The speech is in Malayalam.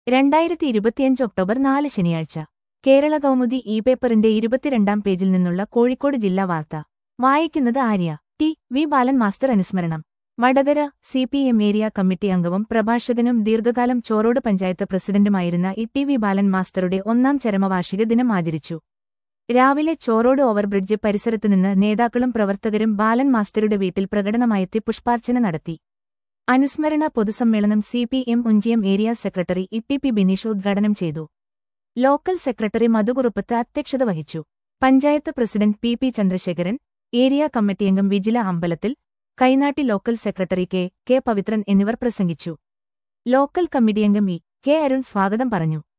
രണ്ടായിരത്തി ഇരുപത്തിയഞ്ച് ഒക്ടോബർ നാല് ശനിയാഴ്ച കേരള കൗമുദി ഇ പേപ്പറിന്റെ ഇരുപത്തിരണ്ടാം പേജിൽ നിന്നുള്ള കോഴിക്കോട് ജില്ലാ വാർത്ത വായിക്കുന്നത് Arya T V Balan master അനുസ്മരണം Vadakara C P M area committee അംഗവും പ്രഭാഷകനും ദീർഘകാലം ചോറോട് പഞ്ചായത്ത് പ്രസിഡന്റുമായിരുന്ന ഇ ടി വി ബാലൻ മാസ്റ്ററുടെ ഒന്നാം ചരമവാർഷിക ദിനം ആചരിച്ചു രാവിലെ ചോറോട് ഓവർബ്രിഡ്ജ് പരിസരത്തുനിന്ന് നേതാക്കളും പ്രവർത്തകരും ബാലൻ മാസ്റ്ററുടെ വീട്ടിൽ പ്രകടനമായെത്തി പുഷ്പാർച്ചന നടത്തി അനുസ്മരണ പൊതുസമ്മേളനം C P M Onchiyam area secretary E T P Bineesh ഉദ്ഘാടനം ചെയ്തു ലോക്കൽ സെക്രട്ടറി മധുകുറുപ്പത്ത് അധ്യക്ഷത വഹിച്ചു panchayat president P P Chandrasekharan area committee അംഗം Vijila Ambalathil Kainatti local secretary K K Pavithran എന്നിവർ പ്രസംഗിച്ചു ലോക്കൽ കമ്മിറ്റി അംഗം ഇ കെ അരുൺ സ്വാഗതം പറഞ്ഞു